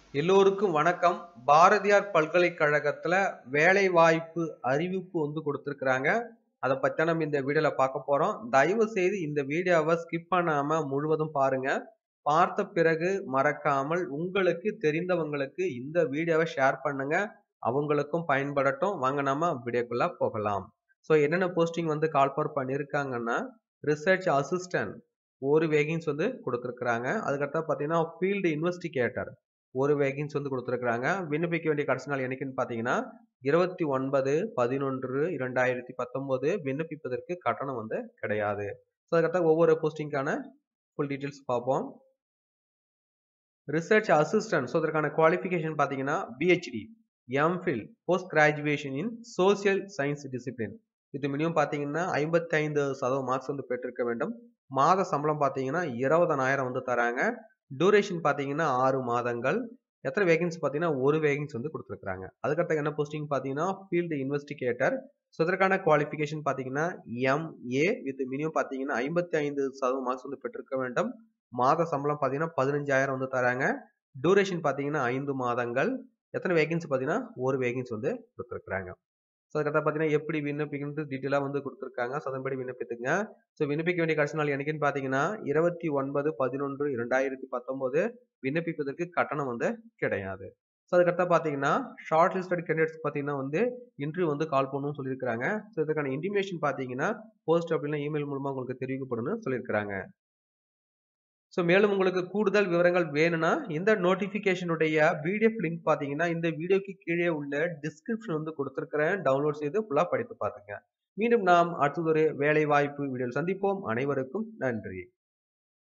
எல்லோருக்கும் வணக்கம் பாரதியார் பல்கலைக்கழகத்துல வேலை வாய்ப்பு அறிவிப்பு வந்து கொடுத்துருக்குறாங்க அதை பத்தி நம்ம இந்த வீடியோல பார்க்க போறோம் தயவு செய்து இந்த வீடியோவை ஸ்கிப் பண்ணாம முழுவதும் பாருங்க பார்த்த பிறகு மறக்காமல் உங்களுக்கு தெரிந்தவங்களுக்கு இந்த வீடியோவை ஷேர் பண்ணுங்க அவங்களுக்கும் பயன்படட்டும் வாங்க நம்ம வீடியோக்குள்ள போகலாம் ஸோ என்னென்ன போஸ்டிங் வந்து கால் ஃபார் பண்ணியிருக்காங்கன்னா ரிசர்ச் அசிஸ்டன்ட் ஒரு வேகின்ஸ் வந்து கொடுத்துருக்குறாங்க அதுக்கடுத்து பார்த்தீங்கன்னா ஃபீல்டு இன்வெஸ்டிகேட்டர் ஒரு வேகின்ஸ் வந்து கொடுத்துருக்குறாங்க விண்ணப்பிக்க வேண்டிய கடைசி நாள் என்னைக்குன்னு பார்த்தீங்கன்னா இருபத்தி ஒன்பது பதினொன்று இரண்டாயிரத்தி பத்தொம்போது விண்ணப்பிப்பதற்கு கட்டணம் வந்து கிடையாது ஸோ அதுக்கடுத்து ஒவ்வொரு போஸ்டிங்கான ஃபுல் டீட்டெயில்ஸ் பார்ப்போம் ரிசர்ச் அசிஸ்டன்ட் ஸோ அதற்கான குவாலிஃபிகேஷன் பார்த்தீங்கன்னா PhD MPhil post graduation in social science discipline இது மினிமம் பார்த்தீங்கன்னா ஐம்பத்தி ஐந்து சதவீதம் மார்க்ஸ் வந்து பெற்றிருக்க வேண்டும் மாத சம்பளம் பார்த்தீங்கன்னா இருபதனாயிரம் வந்து தராங்க டூரேஷன் பார்த்தீங்கன்னா ஆறு மாதங்கள் எத்தனை வேகன்ஸ் பார்த்தீங்கன்னா ஒரு வேகன்ஸ் வந்து கொடுத்துருக்காங்க அதுக்கடுத்து என்ன போஸ்டிங் பார்த்தீங்கன்னா ஃபீல்டு இன்வெஸ்டிகேட்டர் ஸோ இதற்கான குவாலிஃபிகேஷன் பார்த்தீங்கன்னா எம்ஏ வித் மினிமம் பார்த்தீங்கன்னா ஐம்பத்தி ஐந்து சதவீதம் மார்க்ஸ் வந்து பெற்றிருக்க வேண்டும் மாத சம்பளம் பார்த்தீங்கன்னா பதினஞ்சாயிரம் வந்து தராங்க டூரேஷன் பார்த்தீங்கன்னா ஐந்து மாதங்கள் எத்தனை வேகன்சி பார்த்தீங்கன்னா ஒரு வேகன்சி வந்து கொடுத்துருக்குறாங்க ஸோ அதுக்கடுத்து பார்த்தீங்கன்னா எப்படி விண்ணப்பிக்கிறது டீட்டெயிலாக வந்து கொடுத்துருக்காங்க ஸோ அதன்படி விண்ணப்பித்துங்க ஸோ விண்ணப்பிக்க வேண்டிய கடைசி நாள் என்னைக்குன்னு பார்த்தீங்கன்னா இருபத்தி ஒன்பது பதினொன்று இரண்டாயிரத்தி பத்தொம்போது விண்ணப்பிப்பதற்கு கட்டணம் வந்து கிடையாது ஸோ அதுக்கடுத்து பார்த்தீங்கன்னா ஷார்ட் லிஸ்டட் கேண்டிடேட்ஸ் பார்த்தீங்கன்னா வந்து இன்டர்வியூ வந்து கால் பண்ணணும்னு சொல்லியிருக்காங்க ஸோ இதுக்கான இன்டிமேஷன் பார்த்தீங்கன்னா போஸ்ட் அப்படின்னா இமெயில் மூலமாக உங்களுக்கு தெரிவிக்கப்படும் சொல்லியிருக்காங்க ஸோ மேலும் உங்களுக்கு கூடுதல் விவரங்கள் வேணும்னா இந்த நோட்டிஃபிகேஷனுடைய பிடிஎஃப் லிங்க் பார்த்தீங்கன்னா இந்த வீடியோக்கு கீழே உள்ள டிஸ்கிரிப்ஷன் வந்து கொடுத்துருக்கிறேன் டவுன்லோட் செய்து ஃபுல்லாக படித்து பார்த்துங்க மீண்டும் நாம் அடுத்ததொரு வேலை வாய்ப்பு வீடியோவில் சந்திப்போம் அனைவருக்கும் நன்றி